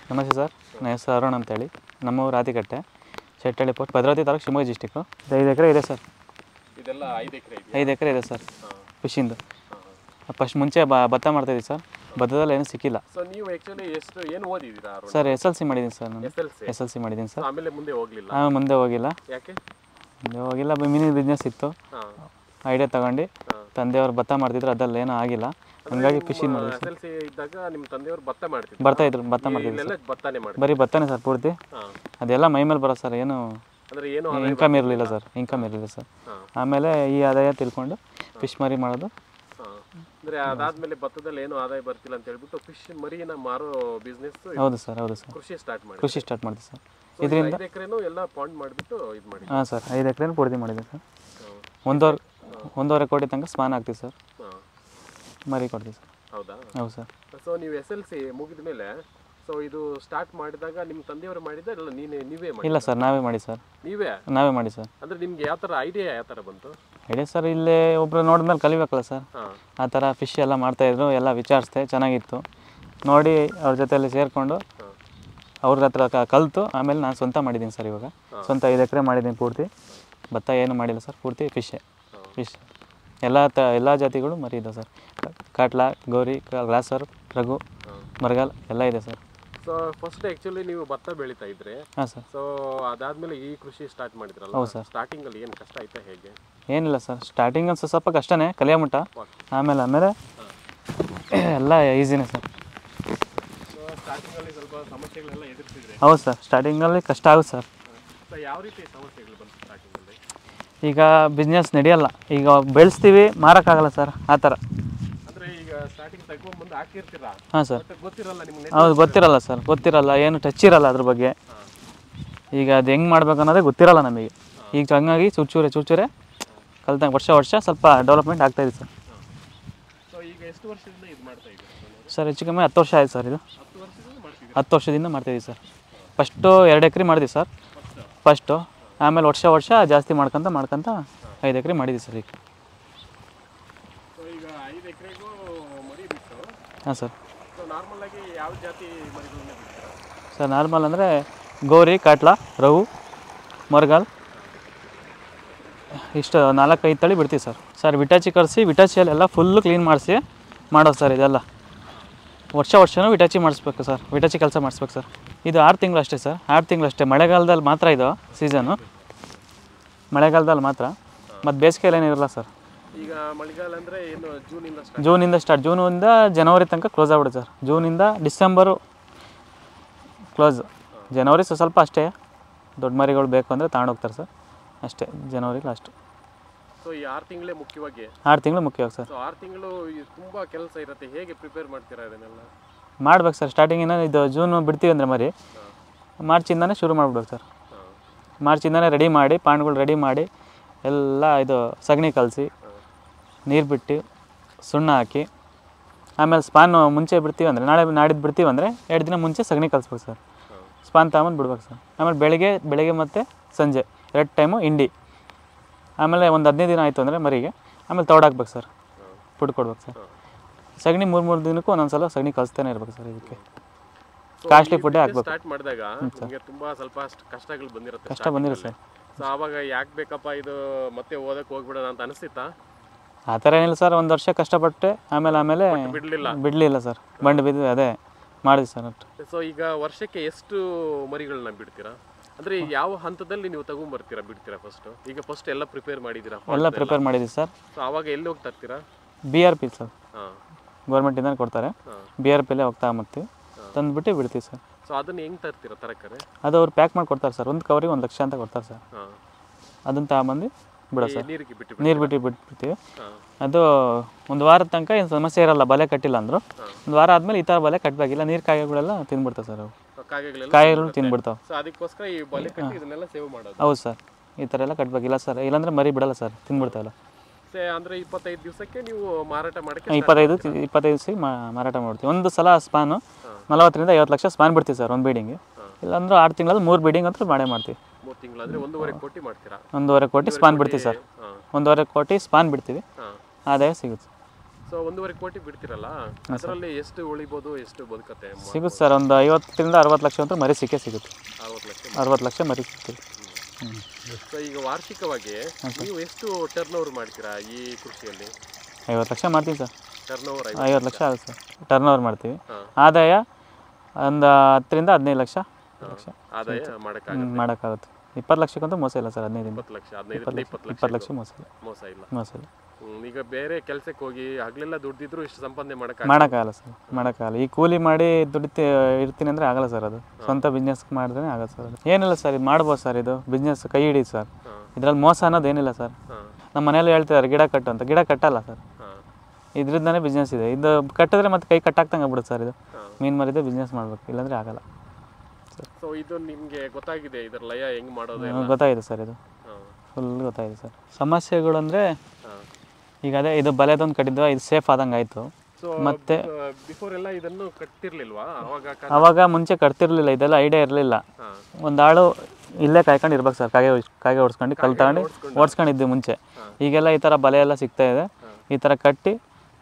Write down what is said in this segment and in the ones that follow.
ನಮಸ್ತೆ ಸರ್ ನನ್ನ ಹೆಸರು ಅರುಣ್ ಅಂತೇಳಿ ನಮ್ಮೂರು ರಾತಿಕಟ್ಟೆ ಶೆಟ್ಟಳ್ಳಿ ಪೋಸ್ಟ್ ಭದ್ರಾವತಿ ತಾಲೂಕು ಶಿವಮೊಗ್ಗ ಡಿಸ್ಟಿಕ್ಕು ಐದು ಎಕರೆ ಇದೆ ಸರ್ ಇದೆಲ್ಲ ಐದು ಎಕರೆ ಇದೆ ಐದು ಎಕರೆ ಇದೆ ಸರ್ ಫಿಶಿಂದು ಫಸ್ಟ್ ಮುಂಚೆ ಬ ಭತ್ತ ಮಾಡ್ತಾಯಿದ್ವಿ ಸರ್ ಭತ್ತದಲ್ಲಿ ಏನೂ ಸಿಕ್ಕಿಲ್ಲ ಸೊ ನೀವು ಆ್ಯಕ್ಚುಲಿ ಎಷ್ಟು ಏನು ಓದಿದ್ದೀರಾ Arun sir S L C ಮಾಡಿದ್ದೀನಿ ಸರ್ ನಾನು S L C S L C ಮಾಡಿದ್ದೀನಿ ಸರ್ ಆಮೇಲೆ ಮುಂದೆ ಹೋಗ್ಲಿಲ್ಲ ನಾನು ಮುಂದೆ ಹೋಗಿಲ್ಲ ಯಾಕೆ ಮುಂದೆ ಹೋಗಿಲ್ಲ ಮಿನಿ ಬಿಸ್ನೆಸ್ ಇತ್ತು ಹಾಂ ಐಡಿಯಾ ತಗೊಂಡು ತಂದೆಯವರು ಭತ್ತ ಮಾಡ್ತಿದ್ರು ಅದ್ರಲ್ಲಿ ಏನೂ ಆಗಿಲ್ಲ ಹಂಗಾಗಿ ಖುಷಿ ಮಾಡಿದ್ವಿ ಎಸ್ ಎಲ್ ಸಿ ಇದ್ದಾಗ ನಿಮ್ಮ ತಂದೆಯವರು ಭತ್ತ ಮಾಡ್ತಿದ್ರು ಬರ್ತಾಯಿದ್ರು ಭತ್ತ ಮಾಡ್ತಿದ್ರು ಇಲ್ಲೆಲ್ಲ ಭತ್ತನೇ ಮಾಡಿ ಬರೀ ಭತ್ತನೇ ಸರ್ ಪೂರ್ತಿ ಹಾಂ ಅದೆಲ್ಲ ಮೈ ಮೇಲೆ ಬರೋದು ಸರ್ ಏನು ಅಂದ್ರೆ ಏನು ಇನ್ಕಮ್ ಇರಲಿಲ್ಲ ಸರ್ ಇನ್ಕಮ್ ಇರಲಿಲ್ಲ ಸರ್ ಹಾಂ ಆಮೇಲೆ ಈ ಆದಾಯ ತಿಳ್ಕೊಂಡು ಫಿಶ್ ಮರಿ ಮಾಡೋದು ಹಾಂ ಅಂದ್ರೆ ಅದಾದ್ಮೇಲೆ ಭತ್ತದಲ್ಲಿ ಏನು ಆದಾಯ ಬರ್ತಿಲ್ಲ ಅಂತ ಹೇಳ್ಬಿಟ್ಟು ಫಿಶ್ ಮರಿನ ಮಾರೋ ಬಿಸ್ನೆಸ್ ಹೌದು ಸರ್ ಹೌದು ಸರ್ ಕೃಷಿ ಸ್ಟಾರ್ಟ್ ಮಾಡಿ ಕೃಷಿ ಸ್ಟಾರ್ಟ್ ಮಾಡ್ತೀವಿ ಸರ್ ಇದರಿಂದ ಐದು ಎಕರೆನೂ ಎಲ್ಲ ಪಾಂಡ್ ಮಾಡಿಬಿಟ್ಟು ಇದು ಮಾಡಿ ಹಾಂ ಸರ್ ಐದು ಎಕರೆನೂ ಪೂರ್ತಿ ಮಾಡಿದ್ದೀವಿ ಸರ್ ಹಾಂ ಒಂದೂವರೆ ಒಂದೂವರೆ ಕೋಟಿ ತನಕ ಸ್ಪಾನ್ ಹಾಕ್ತೀವಿ ಸರ್ ಹಾಂ ಮರಿ ಕೊಡ್ತೀವಿ ಸರ್ ಹೌದಾ ಹೌದು ಸರ್ ಸೊ ನೀವು ಎಸ್ ಎಲ್ ಸಿ ಮುಗಿದ ಮೇಲೆ ಸೊ ಇದು ಸ್ಟಾರ್ಟ್ ಮಾಡಿದಾಗ ನಿಮ್ಮ ತಂದೆಯವರು ಮಾಡಿದ ಇಲ್ಲ ನೀನೇ ನೀವೇ ಮಾಡಿ ಇಲ್ಲ ಸರ್ ನಾವೇ ಮಾಡಿ ಸರ್ ನೀವೇ ನಾವೇ ಮಾಡಿ ಸರ್ ಅಂದ್ರೆ ನಿಮ್ಗೆ ಯಾವ ಥರ ಐಡಿಯಾ ಯಾವ ಥರ ಬಂತು ಹೇಳಿ ಸರ್ ಇಲ್ಲೇ ಒಬ್ಬರು ನೋಡಿದ್ಮೇಲೆ ಕಲಿಬೇಕಲ್ಲ ಸರ್ ಹಾಂ ಆ ಥರ ಫಿಶ್ ಎಲ್ಲ ಮಾಡ್ತಾಯಿದ್ರು ಎಲ್ಲ ವಿಚಾರಿಸ್ದೆ ಚೆನ್ನಾಗಿತ್ತು ನೋಡಿ ಅವ್ರ ಜೊತೆಯಲ್ಲಿ ಸೇರಿಕೊಂಡು ಹಾಂ ಅವ್ರ ಹತ್ರ ಕ- ಕಲಿತು ಆಮೇಲೆ ನಾನು ಸ್ವಂತ ಮಾಡಿದ್ದೀನಿ ಸರ್ ಇವಾಗ ಸ್ವಂತ ಐದು ಎಕರೆ ಮಾಡಿದ್ದೀನಿ ಪೂರ್ತಿ ಭತ್ತ ಏನು ಮಾಡಿಲ್ಲ ಸರ್ ಪೂರ್ತಿ ಫಿಶ್ಶೇ ಫಿಶ್ ಎಲ್ಲ ತ ಎಲ್ಲ ಜಾತಿಗಳು ಮರಿ ಇದೆ ಸರ್ ಕಾಟ್ಲಾ ಗೌರಿ ಗ್ಲಾಸರ್ ರಘು ಮರಗಾಲ್ ಎಲ್ಲ ಇದೆ ಸರ್ ಸೊ ಫಸ್ಟ್ ಆ್ಯಕ್ಚುಲಿ ನೀವು ಭತ್ತ ಬೆಳೀತಾ ಇದ್ರೆ ಹಾಂ ಸರ್ ಸೊ ಅದಾದ್ಮೇಲೆ ಈ ಕೃಷಿ ಸ್ಟಾರ್ಟ್ ಮಾಡಿದ್ರಲ್ಲ ಹೌದು ಸರ್. ಸ್ಟಾರ್ಟಿಂಗ್ ಅಲ್ಲಿ ಏನು ಕಷ್ಟ ಆಯ್ತಾ ಹೇಗೆ ಏನಿಲ್ಲ ಸರ್ ಸ್ಟಾರ್ಟಿಂಗ್ ಒಂದು ಸ್ವಲ್ಪ ಕಷ್ಟನೇ ಕಲಿಯೋ ಮಟ್ಟ ಆಮೇಲೆ ಆಮೇಲೆ ಎಲ್ಲ ಈಸಿನೇ ಸರ್ ಸೊ ಸ್ಟಾರ್ಟಿಂಗ್ ಅಲ್ಲಿ ಸ್ವಲ್ಪ ಸಮಸ್ಯೆಗಳೆಲ್ಲ ಎದುರಿಸಿದ್ರೆ ಹೌದು ಸರ್ ಸ್ಟಾರ್ಟಿಂಗಲ್ಲಿ ಕಷ್ಟ ಆಗುತ್ತೆ ಸರ್ ಸೊ ಯಾವ ರೀತಿ ಸಮಸ್ಯೆಗಳು ಬಂತು ಸ್ಟಾರ್ಟಿಂಗ್ ಅಲ್ಲಿ ಈಗ ಬಿಸ್ನೆಸ್ ನಡೆಯಲ್ಲ ಈಗ ಬೆಳೆಸ್ತೀವಿ ಮಾರೋಕ್ಕಾಗಲ್ಲ ಸರ್ ಆ ಥರ ಅಂದ್ರೆ ಈಗ ಸ್ಟಾರ್ಟಿಂಗ್ ತಗೊಂಡ್ಬಂದು ಹಾಕಿರ್ತೀರಾ ಹಾಂ ಸರ್ ಬಟ್ ಗೊತ್ತಿರಲ್ಲ ನಿಮ್ಗೆ ಹೌದು ಗೊತ್ತಿರಲ್ಲ ಸರ್ ಗೊತ್ತಿರಲ್ಲ ಏನು ಟಚ್ ಇರಲ್ಲ ಅದ್ರ ಬಗ್ಗೆ ಈಗ ಅದು ಹೆಂಗೆ ಮಾಡ್ಬೇಕು ಅನ್ನೋದೇ ಗೊತ್ತಿರಲ್ಲ ನಮಗೆ ಈಗ ಹಂಗಾಗಿ ಚೂಚೂರೆ ಚೂಚೂರೆ ಕಲ್ತಂಗೆ ವರ್ಷ ವರ್ಷ ಸ್ವಲ್ಪ ಡೆವಲಪ್ಮೆಂಟ್ ಆಗ್ತಾಯಿದೆ ಸರ್ ಸೊ ಈಗ ಎಷ್ಟು ವರ್ಷದಿಂದ ಇದು ಮಾಡ್ತಾ ಇದ್ದೀರಾ ಸರ್ ಹೆಚ್ಚು ಕಮ್ಮಿ ಹತ್ತು ವರ್ಷ ಆಯ್ತು ಸರ್ ಇದು ಹತ್ತು ವರ್ಷದಿಂದ ಮಾಡ್ತಿದ್ದೀರಾ ಹತ್ತು ವರ್ಷದಿಂದ ಮಾಡ್ತಾಯಿದ್ದೀವಿ ಸರ್ ಫಸ್ಟು ಎರಡು ಎಕರೆ ಮಾಡಿದ್ವಿ ಸರ್ ಫಸ್ಟು ಆಮೇಲೆ ವರ್ಷ ವರ್ಷ ಜಾಸ್ತಿ ಮಾಡ್ಕೊಂತ ಮಾಡ್ಕೊಂತ ಐದು ಎಕರೆ ಮಾಡಿದ್ವಿ ಸರ್ ಈಗ ಸೊ ಈಗ ಐದು ಎಕರೆಗೂ ಮರಿ ಬಿಟ್ಟು ಹಾಂ ಸರ್ ಸೊ ನಾರ್ಮಲ್ ಆಗಿ ಯಾವ ಜಾತಿ ಮರಿಗಳನ್ನ ಬಿಡ್ತೀರಾ ಸರ್ ನಾರ್ಮಲ್ ಅಂದರೆ ಗೌರಿ ಕಾಟ್ಲಾ ರವು ಮರ್ಗಾಲ್ ಇಷ್ಟು ನಾಲ್ಕೈದು ತಳಿ ಬಿಡ್ತೀವಿ ಸರ್ ಸರ್ ವಿಟಾಚಿ ಕರೆಸಿ ವಿಟಾಚಿಯಲ್ಲಿ ಎಲ್ಲ ಫುಲ್ಲು ಕ್ಲೀನ್ ಮಾಡಿಸಿ ಮಾಡೋದು ಸರ್ ಇದೆಲ್ಲ ವರ್ಷ ವರ್ಷನೂ ವಿಟಾಚಿ ಮಾಡಿಸ್ಬೇಕು ಸರ್ ವಿಟಾಚಿ ಕೆಲಸ ಮಾಡಿಸ್ಬೇಕು ಸರ್ ಇದು ಆರು ತಿಂಗಳು ಅಷ್ಟೇ ಸರ್ ಆರು ತಿಂಗಳು ಅಷ್ಟೇ ಮಳೆಗಾಲದಲ್ಲಿ ಮಾತ್ರ ಇದು ಸೀಸನು ಮಳೆಗಾಲದಲ್ಲಿ ಮಾತ್ರ ಮತ್ತು ಬೇಸಿಗೆಯಲ್ಲಿ ಏನಿರಲ್ಲ ಸರ್ ಈಗ ಮಳೆಗಾಲ ಅಂದ್ರೆ ಏನು ಜೂನಿಂದ ಸ್ಟಾರ್ಟ್ ಜೂನಿಂದ ಸ್ಟಾರ್ಟ್ ಜೂನಿಂದ ಜನವರಿ ತನಕ ಕ್ಲೋಸ್ ಆಗ್ಬಿಡುತ್ತೆ ಸರ್ ಜೂನಿಂದ ಡಿಸೆಂಬರು ಕ್ಲೋಸ್ ಜನವರಿ ಸ್ವಲ್ಪ ಸ್ವಲ್ಪ ಅಷ್ಟೇ ದೊಡ್ಡ ಮರಿಗಳು ಬೇಕು ಅಂದರೆ ತಗೊಂಡೋಗ್ತಾರೆ ಸರ್ ಅಷ್ಟೇ ಜನವರಿ ಲಾಸ್ಟ್ ಸೊ ಈ ಆರು ತಿಂಗಳೇ ಮುಖ್ಯವಾಗಿ ಆರು ತಿಂಗಳು ಮುಖ್ಯವಾಗಿ ಸರ್ ಸೊ ಆರು ತಿಂಗಳು ತುಂಬಾ ಕೆಲಸ ಇರುತ್ತೆ ಹೇಗೆ ಪ್ರಿಪೇರ್ ಮಾಡ್ತೀರಾ ಇದನ್ನೆಲ್ಲ ಮಾಡ್ಬೇಕು ಸರ್ ಸ್ಟಾರ್ಟಿಂಗಿನ ಇದು ಜೂನ್ ಬಿಡ್ತೀವಿ ಅಂದರೆ ಮರಿ ಮಾರ್ಚಿಂದನೇ ಶುರು ಮಾಡ್ಬಿಡ್ಬೇಕು ಸರ್ ಹಾಂ ಮಾರ್ಚಿಂದನೇ ರೆಡಿ ಮಾಡಿ ಪಾಂಡ್ಗಳು ರೆಡಿ ಮಾಡಿ ಎಲ್ಲ ಇದು ಸಗಣಿ ಕಲಸಿ ನೀರು ಬಿಟ್ಟು ಸುಣ್ಣ ಹಾಕಿ ಆಮೇಲೆ ಸ್ಪಾನ್ ಮುಂಚೆ ಬಿಡ್ತೀವಿ ಅಂದರೆ ನಾಳೆ ನಾಡಿದ್ದು ಬಿಡ್ತೀವಿ ಅಂದರೆ ಎರಡು ದಿನ ಮುಂಚೆ ಸಗಣಿ ಕಲಿಸ್ಬೇಕು ಸರ್ ಹಾಂ ಸ್ಪಾನ್ ತಗೊಂಬಂದು ಬಿಡ್ಬೇಕು ಸರ್ ಆಮೇಲೆ ಬೆಳಗ್ಗೆ ಬೆಳಗ್ಗೆ ಮತ್ತು ಸಂಜೆ ಎರಡು ಟೈಮು ಇಂಡಿ ಆಮೇಲೆ ಒಂದು ಹದಿನೈದು ದಿನ ಆಯಿತು ಅಂದರೆ ಮರಿಗೆ ಆಮೇಲೆ ತೌಡಾಕ್ಬೇಕು ಸರ್ ಫುಡ್ ಕೊಡ್ಬೇಕು ಸರ್ ಸಗಣಿ ಮೂರು ಮೂರು ದಿನಕ್ಕೂ ಒಂದೊಂದು ಸಲ ಸಗಣಿ ಕಲಿಸ್ತಾನೆ ಇರ್ಬೇಕು ಸರ್ ಇದಕ್ಕೆ ಕಾಸ್ಟ್ಲಿ ಫುಡ್ಡೇ ಹಾಕ್ಬೇಕು ಸ್ಟಾರ್ಟ್ ಮಾಡಿದಾಗ ನಿಮಗೆ ತುಂಬಾ ಸ್ವಲ್ಪ ಅಷ್ಟು ಕಷ್ಟಗಳು ಬಂದಿರುತ್ತೆ ಕಷ್ಟ ಬಂದಿರುತ್ತೆ ಸರ್ ಸೊ ಆವಾಗ ಯಾಕೆ ಬೇಕಪ್ಪ ಇದು ಮತ್ತೆ ಓದಕ್ಕೆ ಹೋಗ್ಬಿಡೋಣ ಅಂತ ಅನಿಸ್ತಿತ್ತಾ ಆ ಥರ ಏನಿಲ್ಲ ಸರ್ ಒಂದು ವರ್ಷ ಕಷ್ಟಪಟ್ಟೆ ಆಮೇಲೆ ಆಮೇಲೆ ಬಿಡ್ಲಿಲ್ಲ ಬಿಡಲಿಲ್ಲ ಸರ್ ಬಂಡು ಬಿದ್ದು ಅದೇ ಮಾಡಿದ್ವಿ ಸರ್ ಅಷ್ಟು ಸೊ ಈಗ ವರ್ಷಕ್ಕೆ ಎಷ್ಟು ಮರಿಗಳನ್ನ ಬಿಡ್ತೀರಾ ಅಂದ್ರೆ ಯಾವ ಹಂತದಲ್ಲಿ ನೀವು ತಗೊಂಡ್ಬರ್ತೀರಾ ಬಿಡ್ತೀರಾ ಫಸ್ಟ್ ಈಗ ಫಸ್ಟ್ ಎಲ್ಲ ಪ್ರಿಪೇರ್ ಮಾಡಿದ್ದೀರಾ ಎಲ್ಲ ಪ್ರಿಪೇರ್ ಮಾಡಿದ್ವಿ ಸರ್ ಸೊ ಆವಾಗ ಎಲ್ಲಿ ಹೋಗಿ ತರ್ತೀರಾ ಬಿ ಆರ್ ಪಿ ಸರ್ ಹಾಂ ಗೌರ್ಮೆಂಟಿಂದ ಕೊಡ್ತಾರೆ ಹಾಂ ಬಿ ಆರ್ ಪಿಲೇ ಹೋಗ್ತಾ ಬರ್ತೀವಿ ತಂದುಬಿಟ್ಟು ಬಿಡ್ತೀವಿ ಸರ್ ಸೊ ಅದನ್ನ ಹೆಂಗ್ ತರ್ತೀರಾ ತರಕಾರಿ ಅದು ಅವ್ರು ಪ್ಯಾಕ್ ಮಾಡಿ ಕೊಡ್ತಾರೆ ಸರ್ ಒಂದು ಕವರಿಗೆ ಒಂದು ಲಕ್ಷ ಅಂತ ಕೊಡ್ತಾರೆ ಸರ್ ಹಾಂ ಅದನ್ನು ತಗೊಂಬಂದು ಬಿಡೋ ಸರ್ ನೀರಿಗೆ ಬಿಟ್ಟು ನೀರು ಬಿಟ್ಟು ಬಿಟ್ಬಿಡ್ತೀವಿ ಹಾಂ ಅದು ಒಂದು ವಾರದ ತನಕ ಏನು ಸಮಸ್ಯೆ ಇರಲ್ಲ ಬಲೆ ಕಟ್ಟಿಲ್ಲ ಅಂದರು ಒಂದು ವಾರ ಆದಮೇಲೆ ಈ ಥರ ಬಲೆ ಕಟ್ಟಬೇಕಿಲ್ಲ ನೀರು ಕಾಯಿಗಳೆಲ್ಲ ತಿಂದ್ಬಿಡ್ತಾವೆ ಸರ್ ಅವು ಕಾಗೆಗಳೆಲ್ಲ ಕಾಯಿಗಳು ತಿಂದ್ಬಿಡ್ತಾವೆ ಸೊ ಅದಕ್ಕೋಸ್ಕರ ಈ ಬಲೆ ಕಟ್ಟಿ ಇದನ್ನೆಲ್ಲ ಸೇವ್ ಮಾಡೋದು ಹೌದು ಸರ್ ಈ ಥರ ಎಲ್ಲ ಕಟ್ಟಬೇಕಿಲ್ಲ ಸರ್ ಇಲ್ಲಾಂದ್ರೆ ಮರಿ ಬಿಡಲ್ಲ ಸರ್ ತಿಂದ್ಬಿಡ್ತಾವಲ್ಲ ಸೇ ಅಂದ್ರೆ ಇಪ್ಪತ್ತೈದು ದಿವಸಕ್ಕೆ ನೀವು ಮಾರಾಟ ಮಾಡಕ್ಕೆ ಇಪ್ಪತ್ತೈದು ಇಪ್ಪತ್ತೈದು ದಿವಸ ಮಾರಾಟ ಮಾಡ್ತೀವಿ ಒಂದು ಸಲ ಸ್ಪಾನು ನಲವತ್ತರಿಂದ ಐವತ್ತು ಲಕ್ಷ ಸ್ಪಾನ್ ಬಿಡ್ತೀವಿ ಸರ್ ಒಂದು ಬೀಡಿಂಗ್ ಇಲ್ಲಾಂದ್ರೆ ಆರು ತಿಂಗಳಲ್ಲಿ ಮೂರು ಬೀಡಿಂಗ್ ಅಂತ ಮಾಡೇ ಮಾಡ್ತೀವಿ ಮೂರು ತಿಂಗಳು ಅಂದ್ರೆ ಒಂದೂವರೆ ಕೋಟಿ ಮಾಡ್ತೀರಾ ಒಂದೂವರೆ ಕೋಟಿ ಸ್ಪಾನ್ ಬಿಡ್ತೀವಿ ಸರ್ ಹಾಂ ಒಂದೂವರೆ ಕೋಟಿ ಸ್ಪಾನ್ ಬಿಡ್ತೀವಿ ಹಾಂ ಆದಾಯ ಸಿಗುತ್ತೆ ಸೊ ಒಂದೂವರೆ ಕೋಟಿ ಬಿಡ್ತಿರಲ್ಲ ಅದರಲ್ಲಿ ಎಷ್ಟು ಉಳಿಬೋದು ಎಷ್ಟು ಬದುಕತ್ತೆ ಮ- ಸಿಗುತ್ತೆ ಸರ್ ಒಂದು ಐವತ್ತರಿಂದ ಅರವತ್ತು ಲಕ್ಷ ಅಂತೂ ಮರಿ ಸಿಕ್ಕೇ ಸಿಗುತ್ತೆ ಅರವತ್ತು ಲಕ್ಷ ಅರವತ್ತು ಲಕ್ಷ ಮರಿ ಸಿಗ್ತದೆ ಹ್ಞೂ ಸೊ ಈಗ ವಾರ್ಷಿಕವಾಗಿ ನೀವು ಎಷ್ಟು ಟರ್ನ್ ಓವರ್ ಮಾಡ್ತೀರಾ ಈ ಕೃಷಿಯಲ್ಲಿ ಐವತ್ತು ಲಕ್ಷ ಮಾಡ್ತೀವಿ ಸರ್ ಟರ್ನ್ ಓವರ್ ಐವತ್ತು ಲಕ್ಷ ಆಗುತ್ತೆ ಸರ್ ಟರ್ನ್ ಓವರ್ ಮಾಡ್ತೀವಿ ಹಾಂ. ಆದಾಯ ಒಂದು ಹತ್ತರಿಂದ ಹದಿನೈದು ಲಕ್ಷ ಲಕ್ಷ ಆದಾಯ ಮಾಡಕ್ಕಾಗ ಹ್ಮ್, ಮಾಡೋಕ್ಕಾಗುತ್ತೆ ಇಪ್ಪತ್ತು ಲಕ್ಷಕ್ಕಂತೂ ಮೋಸ ಇಲ್ಲ ಸರ್ ಹದಿನೈದಿಂದ ಇಪ್ಪತ್ತು ಲಕ್ಷ ಹದಿನೈದರಿಂದ ಇಪ್ಪತ್ತು ಲಕ್ಷ ಇಪ್ಪತ್ತು ಲಕ್ಷ ಮೋಸ ಇಲ್ಲ ಮೋಸ ಇಲ್ಲ ಮೋಸ ಇಲ್ಲ ಹ್ಮ್, ಈಗ ಬೇರೆ ಕೆಲ್ಸಕ್ಕೆ ಹೋಗಿ ಹಗಲೆಲ್ಲ ದುಡ್ದಿದ್ರು ಇಷ್ಟು ಸಂಪಾದನೆ ಮಾಡಕ್ ಮಾಡೋಕ್ಕಾಗಲ್ಲ ಸರ್ ಮಾಡೋಕ್ಕಾಗಲ್ಲ ಈ ಕೂಲಿ ಮಾಡಿ ದುಡಿತಿ ಇರ್ತೀನಿ ಅಂದರೆ ಆಗಲ್ಲ ಸರ್ ಅದು ಸ್ವಂತ ಬಿಸ್ನೆಸ್ ಮಾಡಿದ್ರೆ ಆಗಲ್ಲ ಸರ್ ಅದು ಏನಿಲ್ಲ ಸರ್ ಇದು ಮಾಡ್ಬೋದು ಸರ್ ಇದು ಬಿಸ್ನೆಸ್ ಕೈ ಹಿಡಿ ಸರ್ ಹಾಂ ಇದ್ರಲ್ಲಿ ಮೋಸ ಅನ್ನೋದು ಏನಿಲ್ಲ ಸರ್ ಹಾಂ ನಮ್ಮ ಮನೇಲಿ ಹೇಳ್ತಿದ್ದಾರೆ ಗಿಡ ಕಟ್ಟು ಅಂತ ಗಿಡ ಕಟ್ಟಲ್ಲ ಸರ್ ಹಾಂ ಇದ್ರಿಂದನೇ ಬಿಸ್ನೆಸ್ ಇದೆ ಇದು ಕಟ್ಟಿದ್ರೆ ಮತ್ತೆ ಕೈ ಕಟ್ಟಾಗ್ತಂಗೆ ಆಗ್ಬಿಡುತ್ತೆ ಸರ್ ಇದು ಹಾಂ ಮೀನು ಮರಿದೇ ಬಿಸ್ನೆಸ್ ಮಾಡ್ಬೇಕು ಇಲ್ಲಾಂದರೆ ಆಗಲ್ಲ ಸೊ ಇದು ನಿಮ್ಗೆ ಗೊತ್ತಾಗಿದೆ ಇದರ ಲಯ ಹೆಂಗ್ ಮಾಡೋದು ಎಲ್ಲ ನಮ್ಗೆ ಗೊತ್ತಾಗಿದೆ ಸರ್ ಇದು ಹಾಂ ಫುಲ್ ಗೊತ್ತಾಗಿದೆ ಸರ್ ಸಮಸ್ಯೆಗಳು ಅಂದರೆ ಹಾಂ ಈಗ ಅದೇ ಇದು ಬಲೆದೊಂದು ಕಟ್ಟಿದ್ವ ಇದು ಸೇಫ್ ಆದಂಗೆ ಆಯಿತು ಸೊ ಮತ್ತೆ ಬಿಫೋರ್ ಎಲ್ಲ ಇದನ್ನು ಕಟ್ತಿರ್ಲಿಲ್ವಾ ಅವಾಗ ಕ- ಅವಾಗ ಮುಂಚೆ ಕಟ್ತಿರ್ಲಿಲ್ಲ ಇದೆಲ್ಲ ಐಡಿಯಾ ಇರಲಿಲ್ಲ ಹಾಂ ಒಂದು ಆಳು ಇಲ್ಲೇ ಕಾಯ್ಕೊಂಡು ಇರ್ಬೇಕು ಸರ್ ಕಾಗೆ ಹೊಡ್ಸ್- ಕಾಗೆ ಓಡಿಸ್ಕೊಂಡು ಕಲ್ ತಗೊಂಡು ಓಡಿಸ್ಕೊಂಡಿದ್ವಿ ಮುಂಚೆ ಈಗೆಲ್ಲ ಈ ಥರ ಬಲೆ ಎಲ್ಲ ಸಿಗ್ತಾ ಇದೆ ಈ ಥರ ಕಟ್ಟಿ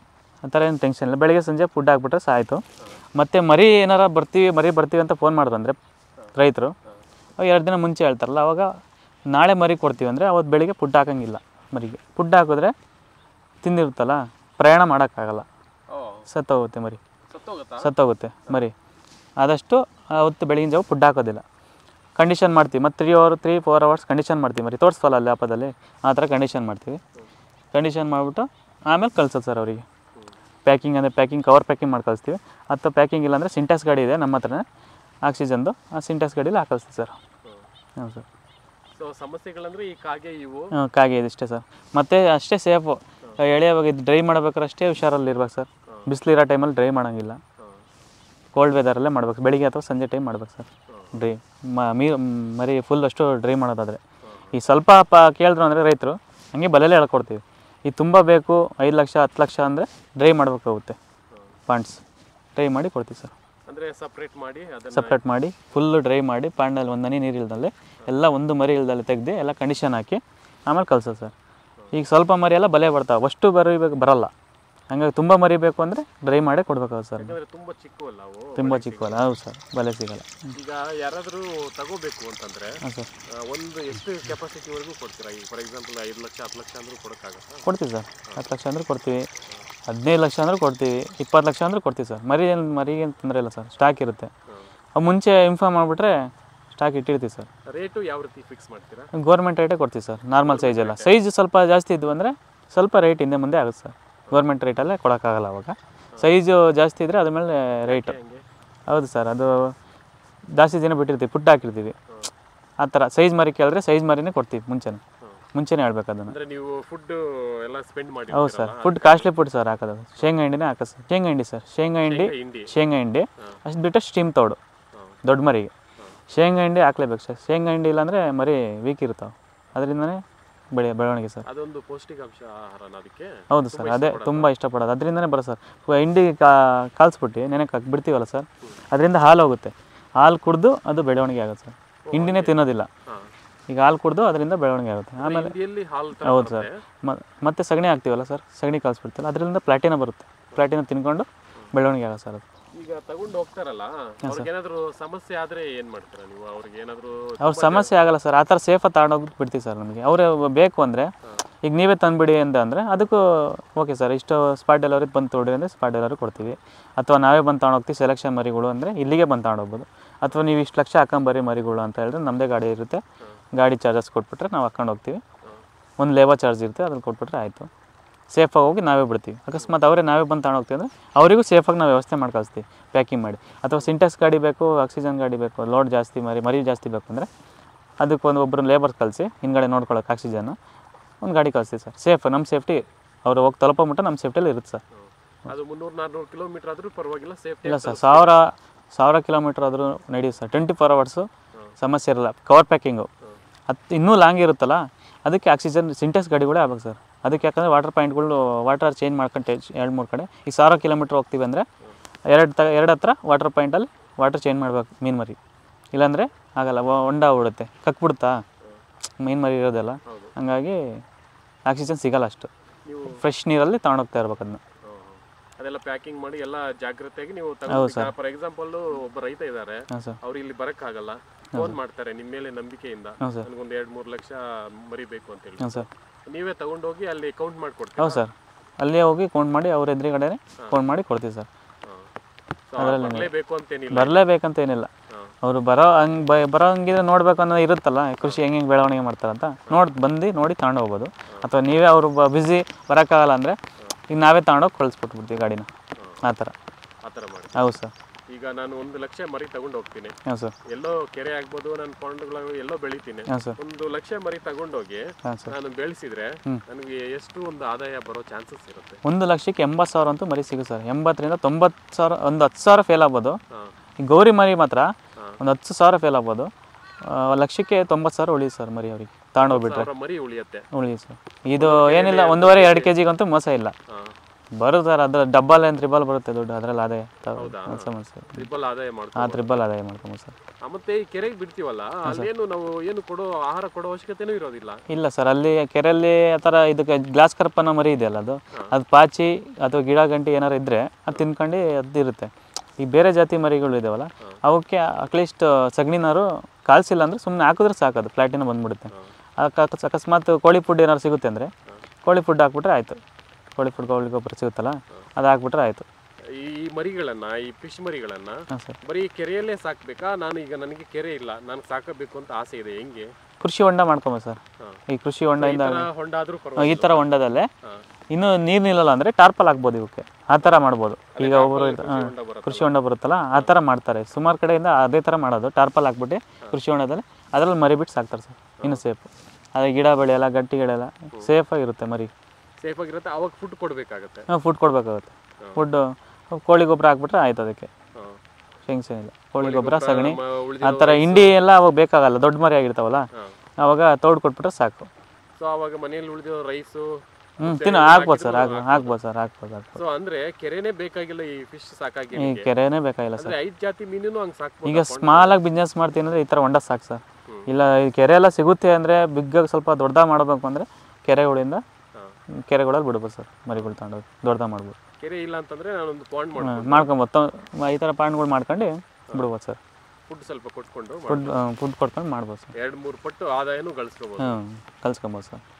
ಆ ಥರ ಏನು ಟೆನ್ಷನ್ ಇಲ್ಲ ಬೆಳಿಗ್ಗೆ ಸಂಜೆ ಫುಡ್ ಹಾಕ್ಬಿಟ್ರೆ ಸಾಯ್ತು ಮತ್ತು ಮರಿ ಏನಾರ ಬರ್ತೀವಿ ಮರಿ ಬರ್ತೀವಿ ಅಂತ ಫೋನ್ ಮಾಡಿದ್ರೆ ರೈತರು ಎರಡು ದಿನ ಮುಂಚೆ ಹೇಳ್ತಾರಲ್ಲ ಅವಾಗ ನಾಳೆ ಮರಿ ಕೊಡ್ತೀವಿ ಅಂದರೆ ಅವತ್ತು ಬೆಳಿಗ್ಗೆ ಫುಡ್ ಹಾಕಂಗಿಲ್ಲ ಮರಿಗೆ ಫುಡ್ ಹಾಕಿದ್ರೆ ತಿಂದಿರುತ್ತಲ್ಲ ಪ್ರಯಾಣ ಮಾಡೋಕ್ಕಾಗಲ್ಲ ಓ ಸತ್ತೋಗುತ್ತೆ ಮರಿ ಸತ್ತೋಗತ್ತಾ ಸತ್ತೋಗುತ್ತೆ ಮರಿ ಆದಷ್ಟು ಅವತ್ತು ಬೆಳಗಿನ ಜಾವ ಫುಡ್ ಹಾಕೋದಿಲ್ಲ ಕಂಡೀಷನ್ ಮಾಡ್ತೀವಿ ಮತ್ತು three hour three four hours condition ಮಾಡ್ತೀವಿ ಮರಿ ತೋರಿಸ್ವಲ್ಲ ಅಲ್ಲಿ ಆಪದಲ್ಲಿ ಆ ಥರ ಕಂಡೀಷನ್ ಮಾಡ್ತೀವಿ ಕಂಡೀಷನ್ ಮಾಡಿಬಿಟ್ಟು ಆಮೇಲೆ ಕಳ್ಸೋದು ಸರ್ ಅವರಿಗೆ ಪ್ಯಾಕಿಂಗ್ ಅಂದರೆ ಪ್ಯಾಕಿಂಗ್ ಕವರ್ ಪ್ಯಾಕಿಂಗ್ ಮಾಡಿ ಕಳಿಸ್ತೀವಿ ಅಥವಾ ಪ್ಯಾಕಿಂಗ್ ಇಲ್ಲ ಅಂದರೆ ಸಿಂಟ್ಯಾಕ್ಸ್ ಗಾಡಿ ಇದೆ ನಮ್ಮ ಹತ್ರನೇ ಆಕ್ಸಿಜನ್ದು ಆ ಸಿಂಟ್ಯಾಕ್ಸ್ ಗಾಡೀಲಿ ಹಾಕಳಿಸ್ತೀವಿ ಸರ್ ಹ್ಞೂ ಸರ್ ಸೊ ಸಮಸ್ಯೆಗಳಂದ್ರೆ ಈ ಕಾಗೆ ಇವು ಹ್ಞೂ ಕಾಗೆ ಇದೆ ಇಷ್ಟೇ ಸರ್ ಮತ್ತು ಅಷ್ಟೇ ಸೇಫು ಎಳೆಯುವಾಗ ಇದು ಡ್ರೈ ಮಾಡ್ಬೇಕಾದ್ರೆ ಅಷ್ಟೇ ಹುಷಾರಲ್ಲಿ ಇರ್ಬೇಕು ಸರ್ ಬಿಸಿಲಿರೋ ಟೈಮಲ್ಲಿ ಡ್ರೈ ಮಾಡೋಂಗಿಲ್ಲ ಹಾಂ ಕೋಲ್ಡ್ ವೆದರಲ್ಲೇ ಮಾಡ್ಬೇಕು ಬೆಳಿಗ್ಗೆ ಅಥವಾ ಸಂಜೆ ಟೈಮ್ ಮಾಡ್ಬೇಕು ಸರ್ ಡ್ರೈ ಮ ಮೀ ಮರಿ ಫುಲ್ ಅಷ್ಟು ಡ್ರೈ ಮಾಡೋದಾದರೆ ಈ ಸ್ವಲ್ಪ ಪ ಕೇಳಿದ್ರು ಅಂದರೆ ರೈತರು ಹಂಗೆ ಬಲೆಯಲ್ಲೇ ಹೇಳ್ಕೊಡ್ತೀವಿ ಈ ತುಂಬ ಬೇಕು ಐದು ಲಕ್ಷ ಹತ್ತು ಲಕ್ಷ ಅಂದರೆ ಡ್ರೈ ಮಾಡಬೇಕಾಗುತ್ತೆ ಪಾಂಡ್ಸ್ ಡ್ರೈ ಮಾಡಿ ಕೊಡ್ತೀವಿ ಸರ್ ಅಂದ್ರೆ ಸಪ್ರೇಟ್ ಮಾಡಿ ಅದನ್ನ ಸಪ್ರೇಟ್ ಮಾಡಿ ಫುಲ್ಲು ಡ್ರೈ ಮಾಡಿ ಪಾಂಡಲ್ಲಿ ಒಂದು ಹನಿ ನೀರು ಇಲ್ದಲ್ಲೇ ಎಲ್ಲ ಒಂದು ಮರಿ ಇಲ್ದಲ್ಲೇ ತೆಗೆದು ಎಲ್ಲ ಕಂಡೀಷನ್ ಹಾಕಿ ಆಮೇಲೆ ಕಳ್ಸೋದು ಸರ್ ಈಗ ಸ್ವಲ್ಪ ಮರಿ ಎಲ್ಲ ಬಲೆ ಬರ್ತಾವೆ ಅಷ್ಟು ಬರೀಬೇಕು ಬರಲ್ಲ ಹಂಗಾಗಿ ತುಂಬ ಮರಿ ಬೇಕು ಅಂದರೆ ಡ್ರೈ ಮಾಡೇ ಕೊಡ್ಬೇಕಾಗುತ್ತೆ ಸರ್ ಯಾಕಂದ್ರೆ ತುಂಬಾ ಚಿಕ್ಕವಲ್ಲ ಅವು ತುಂಬ ಚಿಕ್ಕವಲ್ಲ ಹೌದು ಸರ್ ಬಲೆ ಸಿಗಲ್ಲ ಈಗ ಯಾರಾದ್ರೂ ತಗೋಬೇಕು ಅಂತಂದ್ರೆ ಹಾಂ ಸರ್ ಆ, ಒಂದು ಎಷ್ಟು ಕೆಪಾಸಿಟಿವರೆಗೂ ಕೊಡ್ತೀರಾ ಈಗ ಫಾರ್ ಎಕ್ಸಾಂಪಲ್ ಐದು ಲಕ್ಷ ಹತ್ತು ಲಕ್ಷ ಅಂದ್ರೂ ಕೊಡೋಕ್ಕಾಗತ್ತಾ ಕೊಡ್ತೀವಿ ಸರ್ ಹತ್ತು ಲಕ್ಷ ಅಂದ್ರೆ ಕೊಡ್ತೀವಿ ಹದಿನೈದು ಲಕ್ಷ ಅಂದ್ರೆ ಕೊಡ್ತೀವಿ ಇಪ್ಪತ್ತು ಲಕ್ಷ ಅಂದ್ರೆ ಕೊಡ್ತೀವಿ ಸರ್ ಮರಿ ಏನು ಮರಿಗೆ ಏನು ತೊಂದರೆ ಇಲ್ಲ ಸರ್ ಸ್ಟಾಕ್ ಇರುತ್ತೆ ಅವು ಮುಂಚೆ ಇನ್ಫಾರ್ಮ್ ಮಾಡಿಬಿಟ್ರೆ ಸ್ಟಾಕ್ ಇಟ್ಟಿರ್ತೀವಿ ಸರ್ ರೇಟು ಯಾವ ರೀತಿ ಫಿಕ್ಸ್ ಮಾಡ್ತೀರಾ ಗೌರ್ಮೆಂಟ್ ರೇಟೇ ಕೊಡ್ತೀವಿ ಸರ್ ನಾರ್ಮಲ್ ಸೈಜ್ ಎಲ್ಲ ಸೈಜ್ ಸ್ವಲ್ಪ ಜಾಸ್ತಿ ಇದ್ವು ಅಂದರೆ ಸ್ವಲ್ಪ ರೇಟ್ ಹಿಂದೆ ಮುಂದೆ ಆಗುತ್ತೆ ಸರ್ ಗೌರ್ಮೆಂಟ್ ರೇಟಲ್ಲೇ ಕೊಡೋಕ್ಕಾಗಲ್ಲ ಅವಾಗ ಸೈಜು ಜಾಸ್ತಿ ಇದ್ದರೆ ಅದ್ರ ಮೇಲೆ ರೇಟ್ ಹೆಂಗೆ ಹೌದು ಸರ್ ಅದು ಜಾಸ್ತಿ ದಿನ ಬಿಟ್ಟಿರ್ತೀವಿ ಪುಟ್ಟ ಹಾಕಿರ್ತೀವಿ ಆ ಥರ ಸೈಜ್ ಮರಿ ಕೇಳಿದ್ರೆ ಸೈಜ್ ಮರಿನೇ ಕೊಡ್ತೀವಿ ಮುಂಚೆನೇ ಮುಂಚೆನೇ ಹೇಳ್ಬೇಕು ಅದನ್ನು ಅಂದ್ರೆ ನೀವು ಫುಡ್ ಎಲ್ಲ ಸ್ಪೆಂಡ್ ಮಾಡಿ ಹೌದು sir food costly food sir ಹಾಕೋದು ಶೇಂಗಾ ಹಿಂಡಿನೇ ಹಾಕೋದು ಸರ್ ಶೇಂಗಾ ಹಿಂಡಿ ಸರ್ ಶೇಂಗಾ ಹಿಂಡಿ ಹಿಂಡಿ ಶೇಂಗಾ ಹಿಂಡಿ ಅಷ್ಟು ಬಿಟ್ಟು ಸ್ಟೀಮ್ ತೌಡು ದೊಡ್ಡ ಮರಿಗೆ ಶೇಂಗಾ ಹಿಂಡಿ ಹಾಕ್ಲೇಬೇಕು ಸರ್ ಶೇಂಗಾ ಹಿಂಡಿ ಇಲ್ಲಾಂದರೆ ಮರಿ ವೀಕ್ ಇರ್ತಾವೆ ಅದರಿಂದನೇ ಬೆಳೆ ಬೆಳವಣಿಗೆ ಸರ್ ಅದೊಂದು ಪೌಷ್ಟಿಕಾಂಶ ಆಹಾರನ ಅದಕ್ಕೆ ಹೌದು ಸರ್ ಅದೇ ತುಂಬ ಇಷ್ಟಪಡೋದು ಅದರಿಂದನೇ ಬರೋ ಸರ್ ಹಿಂಡಿ ಕಾ ಕಾಲ್ಸ್ಬಿಟ್ಟು ನೆನೆಗೆ ಹಾಕಿ ಬಿಡ್ತೀವಲ್ಲ ಸರ್ ಅದರಿಂದ ಹಾಲು ಹೋಗುತ್ತೆ ಹಾಲು ಕುಡಿದು ಅದು ಬೆಳವಣಿಗೆ ಆಗುತ್ತೆ ಸರ್ ಹಿಂಡಿನೇ ತಿನ್ನೋದಿಲ್ಲ ಹಾ ಈಗ ಹಾಲು ಕುಡಿದು ಅದರಿಂದ ಬೆಳವಣಿಗೆ ಆಗುತ್ತೆ ಆಮೇಲೆ ಹಿಂಡಿಯಲ್ಲಿ ಹಾಲು ತರ ಹೌದು ಸರ್ ಬರುತ್ತೆ. ಮ- ಮತ್ತೆ ಸಗಣಿ ಹಾಕ್ತೀವಲ್ಲ ಸರ್ ಸಗಣಿ ಕಳಿಸ್ಬಿಡ್ತೀವಲ್ಲ ಅದರಿಂದ ಪ್ಲಾಟಿನ ಬರುತ್ತೆ ಪ್ಲಾಟಿನ ತಿನ್ಕೊಂಡು ಬೆಳವಣಿಗೆ ಆಗುತ್ತೆ ಸರ್ ಅದು ಈಗ ತಗೊಂಡು ಹೋಗ್ತಾರಲ್ಲ ಅವ್ರಿಗೆ ಏನಾದ್ರು ಸಮಸ್ಯೆ ಆದ್ರೆ ಏನ್ ಮಾಡ್ತೀರಾ ನೀವು ಅವ್ರಿಗೆ ಏನಾದ್ರು ಅವ್ರ ಸಮಸ್ಯೆ ಆಗಲ್ಲ ಸರ್ ಆ ಥರ ಸೇಫಾಗಿ ತಗೊಂಡೋಗಿ ಬಿಡ್ತೀವಿ ಸರ್ ನಮಗೆ ಅವರು ಬೇಕು ಅಂದರೆ ಈಗ ನೀವೇ ತಂದುಬಿಡಿ ಅಂತ ಅಂದರೆ ಅದಕ್ಕೂ ಓಕೆ ಸರ್ ಇಷ್ಟು ಸ್ಪಾಟ್ ಡೆಲಿವರಿ ಬಂದು ತೊಗೊಳ್ರಿ ಅಂದರೆ ಸ್ಪಾಟ್ ಡೆಲಿವರಿ ಕೊಡ್ತೀವಿ ಅಥವಾ ನಾವೇ ಬಂದು ತೊಗೊಂಡೋಗ್ತೀವಿ ಸೆಲೆಕ್ಷನ್ ಮರಿಗಳು ಅಂದರೆ ಇಲ್ಲಿಗೆ ಬಂದು ತೊಗೊಂಡೋಗ್ಬೋದು ಅಥವಾ ನೀವು ಇಷ್ಟು ಲಕ್ಷ ಹಾಕೊಂಬರಿ ಮರಿಗಳು ಅಂತ ಹೇಳಿದ್ರೆ ನಮ್ಮದೇ ಗಾಡಿ ಇರುತ್ತೆ ಗಾಡಿ ಚಾರ್ಜಸ್ ಕೊಟ್ಬಿಟ್ರೆ ನಾವು ಹಾಕೊಂಡು ಹೋಗ್ತೀವಿ ಒಂದು ಲೇಬರ್ ಚಾರ್ಜ್ ಇರುತ್ತೆ ಅದ್ರಲ್ಲಿ ಕೊಟ್ಬಿಟ್ರೆ ಆಯಿತು ಸೇಫಾಗಿ ಹೋಗಿ ನಾವೇ ಬಿಡ್ತೀವಿ ಅಕಸ್ಮಾತ್ ಅವರೇ ನಾವೇ ಬಂದು ತಗೊಂಡು ಹೋಗ್ತೀವಿ ಅಂದರೆ ಅವರಿಗೂ ಸೇಫಾಗಿ ನಾವು ವ್ಯವಸ್ಥೆ ಮಾಡಿ ಕಳಿಸ್ತೀವಿ ಪ್ಯಾಕಿಂಗ್ ಮಾಡಿ ಅಥವಾ ಸಿಂಟೆಕ್ಸ್ ಗಾಡಿ ಬೇಕು ಆಕ್ಸಿಜನ್ ಗಾಡಿ ಬೇಕು ಲೋಡ್ ಜಾಸ್ತಿ ಮರಿ ಮರಿ ಜಾಸ್ತಿ ಬೇಕು ಅಂದರೆ ಅದಕ್ಕೆ ಒಂದು ಒಬ್ಬರು ಲೇಬರ್ ಕಳಿಸಿ ಹಿಂದ್ಗಡೆ ನೋಡ್ಕೊಳ್ಳೋಕೆ ಆಕ್ಸಿಜನ್ನು ಒಂದು ಗಾಡಿ ಕಳಿಸ್ತೀವಿ ಸರ್ ಸೇಫ್ ನಮ್ಮ ಸೇಫ್ಟಿ ಅವರು ಹೋಗಿ ತಲುಪೋ ಮಟ್ಟ ನಮ್ಮ ಸೇಫ್ಟಿಯಲ್ಲಿ ಇರುತ್ತೆ ಸರ್ ಅದು ಮುನ್ನೂರು ನಾನ್ನೂರು ಕಿಲೋಮೀಟರ್ ಆದ್ರೂ ಪರವಾಗಿಲ್ಲ ಸೇಫ್ಟಿ ಇಲ್ಲ ಸರ್ ಸಾವಿರ ಸಾವಿರ ಕಿಲೋಮೀಟ್ರ್ ಆದರೂ ನಡೆಯುತ್ತೆ ಸರ್ ಟ್ವೆಂಟಿ ಫೋರ್ ಅವರ್ಸು ಸಮಸ್ಯೆ ಇರಲ್ಲ ಕವರ್ ಪ್ಯಾಕಿಂಗು ಹತ್ತು ಇನ್ನೂ ಲಾಂಗ್ ಇರುತ್ತಲ್ಲ ಅದಕ್ಕೆ ಆಕ್ಸಿಜನ್ ಸಿಂಟೆಕ್ಸ್ ಗಾಡಿಗಳೇ ಆಗ್ಬೇಕು ಸರ್ ಅದಕ್ಕೆ ಯಾಕಂದರೆ ವಾಟರ್ ಪಾಯಿಂಟ್ಗಳು ವಾಟರ್ ಚೇಂಜ್ ಮಾಡ್ಕೊಂಡು ಎರಡು ಮೂರು ಕಡೆ ಈಗ ಸಾವಿರ ಕಿಲೋಮೀಟ್ರ್ ಹೋಗ್ತೀವಿ ಅಂದರೆ ಎರಡು ತ ಎರಡು ಹತ್ರ ವಾಟರ್ ಪಾಯಿಂಟಲ್ಲಿ ವಾಟರ್ ಚೇಂಜ್ ಮಾಡ್ಬೇಕು ಮೀನು ಮರಿ ಇಲ್ಲಾಂದರೆ ಆಗಲ್ಲ ವ- ಹೊಂಡ ಬಿಡುತ್ತೆ ಕಕ್ಬಿಡುತ್ತಾ ಮೀನು ಮರಿ ಇರೋದೆಲ್ಲ ಹಂಗಾಗಿ ಆಕ್ಸಿಜನ್ ಸಿಗಲ್ಲ ಅಷ್ಟು ನೀವು ಫ್ರೆಶ್ ನೀರಲ್ಲಿ ತಗೊಂಡೋಗ್ತಾ ಇರ್ಬೇಕು ಅದನ್ನ ಹ್ಮ್. ಅದೆಲ್ಲ ಪ್ಯಾಕಿಂಗ್ ಮಾಡಿ ಎಲ್ಲ ಜಾಗ್ರತೆಯಾಗಿ ನೀವು ತಗೊಂಡು ಫಾರ್ ಎಕ್ಸಾಂಪಲ್ ಒಬ್ಬ ರೈತ ಇದ್ದಾರೆ ಹಾಂ ಸರ್ ಅವ್ರು ಇಲ್ಲಿ ಬರಕ್ಕಾಗಲ್ಲ ಫೋನ್ ಮಾಡ್ತಾರೆ ನಿಮ್ಮ ಮೇಲೆ ನಂಬಿಕೆಯಿಂದ ಹಾಂ ಸರ್ ನನಗೊಂದು ಎರಡು ಮೂರು ಲಕ್ಷ ಮರಿಬೇಕು ಅಂತ ಹೇಳಿ ಹಾಂ ಸರ್ ನೀವೇ ತಗೊಂಡೋಗಿ ಅಲ್ಲಿ ಕೌಂಟ್ ಮಾಡ್ಕೊಡ್ತೀರಾ ಹೌದು ಸರ್ ಅಲ್ಲೇ ಹೋಗಿ ಕೌಂಟ್ ಮಾಡಿ ಅವ್ರ ಎದುರುಗಡೆನೆ ಕೌಂಟ್ ಮಾಡಿ ಕೊಡ್ತೀವಿ ಸರ್ ಬರಲೇಬೇಕು ಅಂತೇನಿಲ್ಲ ಬರಲೇಬೇಕಂತ ಏನಿಲ್ಲ ಹಾ. ಅವರು ಬರೋ ಹಂಗೆ ಬ ಬರೋ ಹಂಗಿದ್ರೆ ನೋಡ್ಬೇಕು ಅನ್ನೋ ಇರುತ್ತಲ್ಲ ಕೃಷಿ ಹೆಂಗೆ ಹೆಂಗೆ ಬೆಳವಣಿಗೆ ಮಾಡ್ತಾರಂತ ನೋಡಿ ಬಂದು ನೋಡಿ ತಗೊಂಡು ಹೋಗ್ಬೋದು ಅಥವಾ ನೀವೇ ಅವರು ಬ್ಯುಸಿ ಬರೋಕ್ಕಾಗಲ್ಲ ಅಂದರೆ ಈಗ ನಾವೇ ತಗೊಂಡೋಗಿ ಕಳಿಸ್ಕೊಟ್ಬಿಡ್ತೀವಿ ಗಾಡಿನ ಆ ಥರ ಆ ಥರ ಮಾಡಿ ಹೌದು ಸರ್ ಈಗ ನಾನು ಒಂದು ಲಕ್ಷ ಮರಿ ತಗೊಂಡು ಹೋಗ್ತೀನಿ ಹಾಂ ಸರ್ ಎಲ್ಲೋ ಕೆರೆ ಆಗ್ಬೋದು ನನ್ನ ಪೊಂಡ್ಗಳು ಎಲ್ಲೋ ಬೆಳಿತೀನಿ ಹಾಂ ಸರ್ ಒಂದು ಲಕ್ಷ ಮರಿ ತಗೊಂಡೋಗಿ ಹಾಂ ಸರ್ ನಾನು ಬೆಳೆಸಿದ್ರೆ ನನಗೆ ಎಷ್ಟು ಒಂದು ಆದಾಯ ಬರೋ ಚಾನ್ಸಸ್ ಇರುತ್ತೆ ಒಂದು ಲಕ್ಷಕ್ಕೆ ಎಂಬತ್ತು ಸಾವಿರ ಅಂತೂ ಮರಿ ಸಿಗುತ್ತೆ ಸರ್ ಎಂಬತ್ತರಿಂದ ತೊಂಬತ್ತು ಸಾವಿರ ಒಂದು ಹತ್ತು ಸಾವಿರ ಫೇಲ್ ಆಗ್ಬೋದು ಹಾ. ಈ ಗೌರಿ ಮರಿ ಮಾತ್ರ ಹಾ. ಒಂದು ಹತ್ತು ಸಾವಿರ ಫೇಲ್ ಆಗ್ಬೋದು ಆ, ಲಕ್ಷಕ್ಕೆ ತೊಂಬತ್ತು ಸಾವಿರ ಉಳಿ ಸರ್ ಮರಿ ಅವರಿಗೆ ತಗೊಂಡೋಗ್ಬಿಟ್ರೆ ಸಾವಿರ ಮರಿ ಉಳಿಯತ್ತೆ ಉಳಿ ಸರ್ ಇದು ಏನಿಲ್ಲ ಒಂದೂವರೆ ಎರಡು ಕೆ ಜಿಗಂತೂ ಮೋಸ ಇಲ್ಲ ಹಾ. ಬರುತ್ತೆ ಸರ್ ಅದು ಡಬ್ಬಲ್ ಏನು ತ್ರಿಬಲ್ ಬರುತ್ತೆ ದುಡ್ಡು ಅದರಲ್ಲಿ ಆದಾಯ ಸಮಸ್ಯೆ ಟ್ರಿಪಲ್ ಆದಾಯ ಮಾಡ್ಕೊ ಆ ತ್ರಿಬಲ್ ಆದಾಯ ಮಾಡ್ಕೊಬೋದು ಸರ್ ಆ, ಮತ್ತೆ ಈ ಕೆರೆಗೆ ಬಿಡ್ತೀವಲ್ಲ ಅಲ್ಲೇನು ನಾವು ಏನು ಕೊಡೋ ಆಹಾರ ಕೊಡೋ ಅವಶ್ಯಕತೆನೂ ಇರೋದಿಲ್ಲ ಇಲ್ಲ ಸರ್ ಅಲ್ಲಿ ಕೆರೆಯಲ್ಲಿ ಆ ಥರ ಇದಕ್ಕೆ ಗ್ಲಾಸ್ ಕರ್ಪನ ಮರಿ ಇದೆಯಲ್ಲ ಅದು ಅದು ಪಾಚಿ ಅಥವಾ ಗಿಡ ಗಂಟಿ ಏನಾರು ಇದ್ದರೆ ಅದು ತಿನ್ಕೊಂಡು ಅದು ಇರುತ್ತೆ ಈ ಬೇರೆ ಜಾತಿ ಮರಿಗಳು ಇದಾವಲ್ಲ ಅವಕ್ಕೆ ಅಟ್ಲೀಸ್ಟ್ ಸಗಣಿನಾರು ಕಾಲ್ಸಿಲ್ಲ ಅಂದರೆ ಸುಮ್ಮನೆ ಹಾಕಿದ್ರೆ ಸಾಕು ಅದು ಪ್ಲಾಟಿನ ಬಂದ್ಬಿಡುತ್ತೆ ಅದಕ್ಕೆ ಅಕಸ್- ಅಕಸ್ಮಾತ್ ಕೋಳಿ ಫುಡ್ ಏನಾದ್ರು ಸಿಗುತ್ತೆ ಅಂದರೆ ಕೋಳಿ ಫುಡ್ ಹಾಕ್ಬಿಟ್ರೆ ಆಯಿತು ಕೋಳಿ ಫುಡ್ ಕೋಳಿ ಗೊಬ್ಬರ ಸಿಗುತ್ತಲ್ಲ ಅದು ಹಾಕ್ಬಿಟ್ರೆ ಆಯಿತು ಈ ಮರಿಗಳನ್ನ ಈ ಫಿಶ್ ಮರಿಗಳನ್ನ ಹಾಂ ಸರ್ ಬರೀ ಕೆರೆಯಲ್ಲೇ ಸಾಕ್ಬೇಕಾ ನಾನು ಈಗ ನನಗೆ ಕೆರೆ ಇಲ್ಲ ನಾನು ಸಾಕಬೇಕು ಅಂತ ಆಸೆ ಇದೆ ಹೆಂಗೆ ಕೃಷಿ ಹೊಂಡ ಮಾಡ್ಕೊಬೋದು ಸರ್ ಹಾ. ಈ ಕೃಷಿ ಹೊಂಡದಿಂದ ತರ ಹೊಂಡ ಆದ್ರೂ ಪರವಾಗಿಲ್ಲ ಈ ಥರ ಹೊಂಡದಲ್ಲೇ ಹಾ. ಇನ್ನೂ ನೀರು ನಿಲ್ಲಲ್ಲ ಅಂದರೆ ಟಾರ್ಪಲ್ ಹಾಕ್ಬೋದು ಇವಕ್ಕೆ ಆ ಥರ ಮಾಡ್ಬೋದು ಈಗ ಒಬ್ಬರು ಕೃಷಿ ಹೊಂಡ ಬರುತ್ತೆ ಕೃಷಿ ಹೊಂಡ ಬರುತ್ತಲ್ಲ ಆ ಥರ ಮಾಡ್ತಾರೆ ಸುಮಾರು ಕಡೆಯಿಂದ ಅದೇ ಥರ ಮಾಡೋದು ಟಾರ್ಪಲ್ ಹಾಕ್ಬಿಟ್ಟು ಕೃಷಿ ಹೊಂಡದಲ್ಲಿ ಅದರಲ್ಲಿ ಮರಿ ಬಿಟ್ಟು ಸಾಕ್ತಾರೆ ಸರ್ ಇನ್ನು ಸೇಫ್ ಅದೇ ಗಿಡ ಬೆಳೆಯಲ್ಲ ಗಟ್ಟಿಗಳೆಲ್ಲ ಸೇಫಾಗಿರುತ್ತೆ ಮರಿ ಸೇಫ್ ಆಗಿರುತ್ತೆ ಅವಾಗ ಫುಡ್ ಕೊಡ್ಬೇಕಾಗತ್ತೆ ಫುಡ್ ಕೊಡಬೇಕಾಗುತ್ತೆ ಫುಡ್ಡು ಕೋಳಿ ಗೊಬ್ಬರ ಹಾಕ್ಬಿಟ್ರೆ ಆಯ್ತು ಅದಕ್ಕೆ ಹಾ. ಟೆನ್ಷನ್ ಇಲ್ಲ ಕೋಳಿ ಗೊಬ್ಬರ ಸಗಣಿ ನಮ್ಮ ಆ ಉಳಿದಿರೋ ಥರ ಹಿಂಡಿ ಎಲ್ಲ ಅವಾಗ ಬೇಕಾಗಲ್ಲ ದೊಡ್ಡ ಮರಿ ಆಗಿರ್ತಾವಲ್ಲ ಹಾ. ಅವಾಗ ತೋಡು ಕೊಟ್ಬಿಟ್ರೆ ಸಾಕು ಸೊ ಅವಾಗ ಮನೆಯಲ್ಲಿ ಉಳಿದಿರೋ ರೈಸು ಹ್ಞೂ ತಿನ್ನೋ ಹಾಕ್ಬೋದು ಸರ್ ಹಾಕ್ ಹಾಕ್ಬೋದು ಸರ್ ಹಾಕ್ಬೋದು ಹಾಕ್ಬೋದು ಸೊ ಅಂದ್ರೆ ಕೆರೆನೇ ಬೇಕಾಗಿಲ್ಲ ಈ ಫಿಶ್ ಸಾಕಾಗಿ ಈ ಕೆರೆನೇ ಬೇಕಾಗಿಲ್ಲ ಸರ್ ಅಂದ್ರೆ ಐದ್ ಜಾತಿ ಮೀನು ಹಂಗ್ ಸಾಕ್ಬೋದು ಈಗ ಸ್ಮಾಲಾಗಿ ಬಿಸ್ನೆಸ್ ಮಾಡ್ತೀನಿ ಅಂದರೆ ಈ ಥರ ಹೊಂಡ ಸಾಕು ಸರ್ ಇಲ್ಲ ಈ ಕೆರೆ ಎಲ್ಲ ಸಿಗುತ್ತೆ ಅಂದರೆ ಬಿಗ್ಗಾಗಿ ಸ್ವಲ್ಪ ದೊಡ್ಡದಾಗಿ ಮಾಡಬೇಕು ಅಂದರೆ ಕೆರೆಗಳಿಂದ ಹಾ. ಕೆರೆಗಳಲ್ಲಿ ಬಿಡ್ಬೋದು ಸರ್ ಮರಿಗಳು ತಗೊಂಡೋಗಿ ದೊಡ್ಡದಾಗಿ ಮಾಡ್ಬೋದು ಕೆರೆ ಇಲ್ಲ ಅಂತಂದ್ರೆ ನಾನೊಂದು ಪಾಂಡ್ ಮಾಡ್ಕೊಂಡು ಮಾಡ್ಕೊಬೋದು ತ- ಈ ಥರ ಪಾಯಿಂಟ್ಗಳು ಮಾಡ್ಕೊಂಡು ಬಿಡ್ಬೋದು ಸರ್ ಫುಡ್ ಸ್ವಲ್ಪ ಕೊಟ್ಕೊಂಡು ಫುಡ್ ಫುಡ್ ಕೊಟ್ಕೊಂಡು ಮಾಡ್ಬೋದು ಸರ್ ಎರಡು ಮೂರು ಪಟ್ಟು ಆದಾಯನೂ ಗಳಿಸ್ಕೋಬಹುದು ಹ್ಞೂ ಕಲ್ಸ್ಕೊಬೋದು ಸರ್